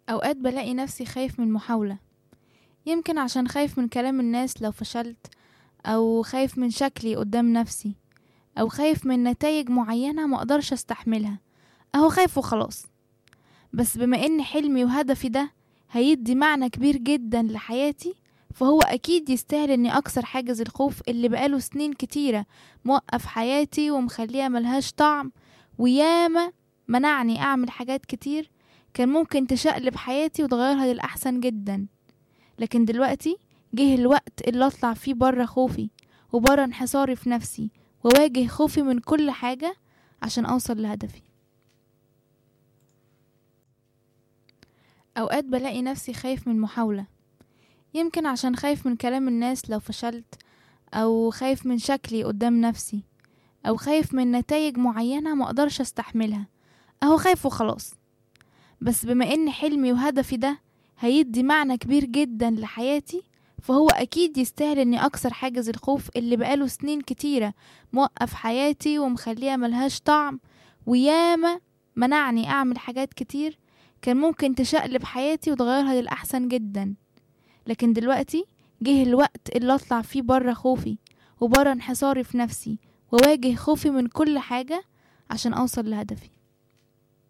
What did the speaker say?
أوقات بلاقي نفسي خايف من محاولة يمكن عشان خايف من كلام الناس لو فشلت أو خايف من شكلي قدام نفسي أو خايف من نتائج معينة مقدرش استحملها أهو خايف وخلاص بس بما إن حلمي وهدفي ده هيدي معنى كبير جدا لحياتي فهو أكيد يستاهل إني أكسر حاجز الخوف اللي بقاله سنين كتيرة موقف حياتي ومخليها ملهاش طعم وياما منعني أعمل حاجات كتير كان ممكن تشقلب حياتي وتغيرها للأحسن جدا لكن دلوقتي جه الوقت اللي أطلع فيه برا خوفي وبرا انحصاري في نفسي وواجه خوفي من كل حاجة عشان أوصل لهدفي أوقات بلاقي نفسي خايف من محاولة يمكن عشان خايف من كلام الناس لو فشلت أو خايف من شكلي قدام نفسي أو خايف من نتائج معينة مقدرش استحملها أهو خايف وخلاص بس بما إن حلمي وهدفي ده هيدي معنى كبير جدا لحياتي فهو أكيد يستاهل إني أكسر حاجز الخوف اللي بقاله سنين كتيرة موقف حياتي ومخليها ملهاش طعم وياما منعني أعمل حاجات كتير كان ممكن تشقلب حياتي وتغيرها للأحسن جدا لكن دلوقتي جه الوقت اللي أطلع فيه برا خوفي وبرا انحصاري في نفسي وواجه خوفي من كل حاجة عشان أوصل لهدفي